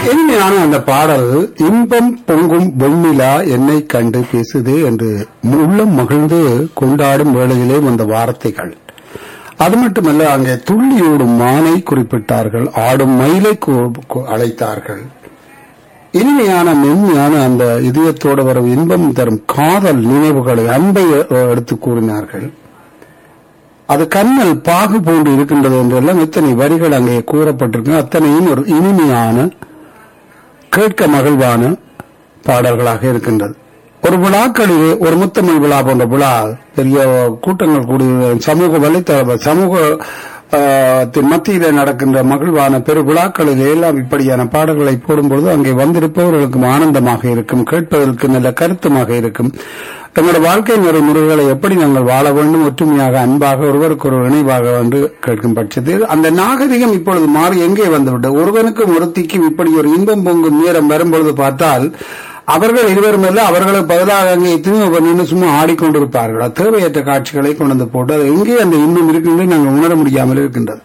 இனிமையான அந்த பாடல் இன்பம் பொங்கும் வெண்ணிலா என்னை கண்டு பேசுதே என்று உள்ளம் மகிழ்ந்து கொண்டாடும் வேளையிலே வந்த வார்த்தைகள் அது மட்டுமல்ல அங்கே துள்ளியோடும் மானை குறிப்பிட்டார்கள் ஆடும் மயிலை கு- கு- அழைத்தார்கள் இனிமையான மென்மையான அந்த இதயத்தோடு வரும் இன்பம் தரும் காதல் நினைவுகளை அன்பை அஹ், எடுத்து கூறினார்கள் அது கண்ணல் பாகு போன்று இருக்கின்றது என்றெல்லாம் இத்தனை வரிகள் அங்கே கூறப்பட்டிருக்கு அத்தனையும் ஒரு இனிமையான கேட்க மகிழ்வான பாடல்களாக இருக்கின்றது ஒரு விழாக்களிலே ஒரு முத்தமிழ் விழா போன்ற விழா பெரிய கூட்டங்கள் கூடி சமூக வலைத்தள சமூக ஆஹ், தின் மத்தியிலே நடக்கின்ற மகிழ்வான பெரு விழாக்களிலே எல்லாம் இப்படியான பாடல்களை போடும்போது அங்கே வந்திருப்பவர்களுக்கும் ஆனந்தமாக இருக்கும் கேட்பதற்கு நல்ல கருத்துமாக இருக்கும் தங்களுடைய வாழ்க்கை முறை முறைகளை எப்படி நாங்கள் வாழ வேண்டும் ஒற்றுமையாக அன்பாக ஒருவருக்கு ஒரு இணைவாக என்று கேட்கும் பட்சத்தில் அந்த நாகரிகம் இப்பொழுது மாறி எங்கே வந்துவிட்டது ஒருவனுக்கும் ஒருத்திக்கும் இப்படி ஒரு இன்பம் பொங்கும் நேரம் வரும்பொழுது பார்த்தால் அவர்கள் இருவரும் அல்ல அவர்களுக்கு பதிலாக அங்கே திரும்ப நின்று சும்மா ஆடிக்கொண்டிருப்பார்கள் அது தேவையற்ற காட்சிகளை கொண்டு வந்து போட்டு அது எங்கே அந்த இன்பம் இருக்கின்றது நாங்கள் உணர முடியாமல் இருக்கின்றது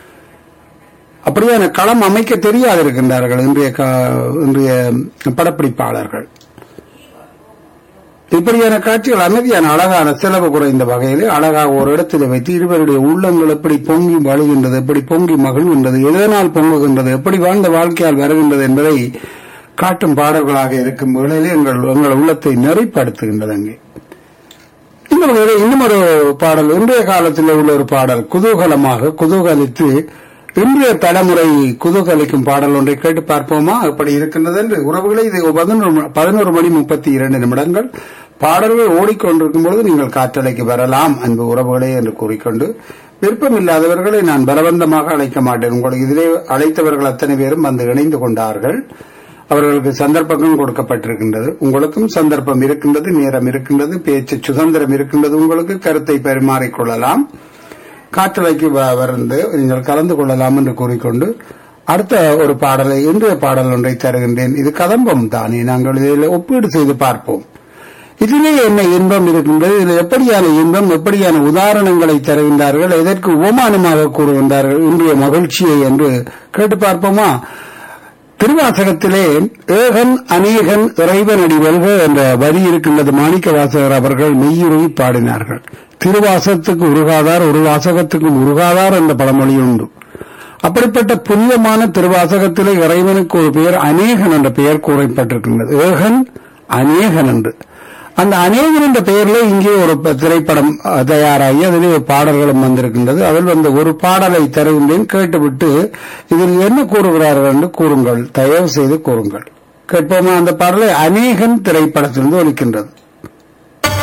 அப்படியான களம் அமைக்க தெரியாது இருக்கின்றார்கள் இன்றைய கா- இன்றைய படப்பிடிப்பாளர்கள் இப்படியான காட்சிகள் அமைதியான அழகான செலவு குறைந்த வகையிலே அழகாக ஒரு இடத்தில் வைத்து இருவருடைய உள்ளங்கள் எப்படி பொங்கி வழுகின்றது எப்படி பொங்கி மகிழ்கின்றது எதனால் பொங்குகின்றது எப்படி வாழ்ந்த வாழ்க்கையால் வருகின்றது என்பதை காட்டும் பாடல்களாக இருக்கும் வேளையிலே எங்கள் எங்கள் உள்ளத்தை நெறிப்படுத்துகின்றது அங்கே இன்னும் ஒரு இன்னும் ஒரு பாடல் இன்றைய காலத்தில் உள்ள ஒரு பாடல் குதூகலமாக குதூகலித்து இன்றைய தலைமுறை குதூகலிக்கும் பாடல் ஒன்றை கேட்டு பார்ப்போமா அப்படி இருக்கின்றது என்று உறவுகளை இது பதினோரு ம- பதினோரு மணி முப்பத்தி இரண்டு நிமிடங்கள் பாடல்கள் ஓடிக்கொண்டிருக்கும் பொழுது நீங்கள் காற்றலைக்கு வரலாம் அன்பு உறவுகளே என்று கூறிக்கொண்டு விருப்பமில்லாதவர்களை நான் பலவந்தமாக அழைக்க மாட்டேன் உங்களுக்கு இதிலே அழைத்தவர்கள் அத்தனை பேரும் வந்து இணைந்து கொண்டார்கள் அவர்களுக்கு சந்தர்ப்பங்களும் கொடுக்கப்பட்டிருக்கின்றது உங்களுக்கும் சந்தர்ப்பம் இருக்கின்றது நேரம் இருக்கின்றது பேச்சு சுதந்திரம் இருக்கின்றது உங்களுக்கு கருத்தை பரிமாறிக்கொள்ளலாம் காற்றலைக்கு வ- வந்து நீங்கள் கலந்து கொள்ளலாம் என்று கூறிக்கொண்டு அடுத்த ஒரு பாடலை இன்றைய பாடல் ஒன்றை தருகின்றேன் இது கதம்பம் தானே நாங்கள் இதில் ஒப்பீடு செய்து பார்ப்போம் இதிலே என்ன இன்பம் இருக்கின்றது இதில் எப்படியான இன்பம் எப்படியான உதாரணங்களை தருகின்றார்கள் எதற்கு உபமானமாக கூறுகின்றார்கள் இன்றைய மகிழ்ச்சியை என்று கேட்டு பார்ப்போமா திருவாசகத்திலே ஏகன் அநேகன் இறைவனடி வெல்க என்ற வரி இருக்கின்றது மாணிக்க வாசகர் அவர்கள் மெய்யுருகி பாடினார்கள் திருவாசகத்துக்கு உருகாதார் ஒரு வாசகத்துக்கும் உருகாதார் என்ற பழமொழி உண்டு அப்படிப்பட்ட புனிதமான திருவாசகத்திலே இறைவனுக்கு ஒரு பெயர் அநேகன் என்ற பெயர் கூறப்பட்டிருக்கின்றது ஏகன் அநேகன் என்று அந்த அநேகன் என்ற பெயரில் இங்கே ஒரு ப- திரைப்படம் அஹ், தயாராகி அதிலே பாடல்களும் வந்திருக்கின்றது அதில் வந்து ஒரு பாடலை தருகின்றேன் கேட்டுவிட்டு இதில் என்ன கூறுகிறார்கள் என்று கூறுங்கள் தயவு செய்து கூறுங்கள் கேட்போமா அந்த பாடலை அநேகன் திரைப்படத்திலிருந்து ஒலிக்கின்றது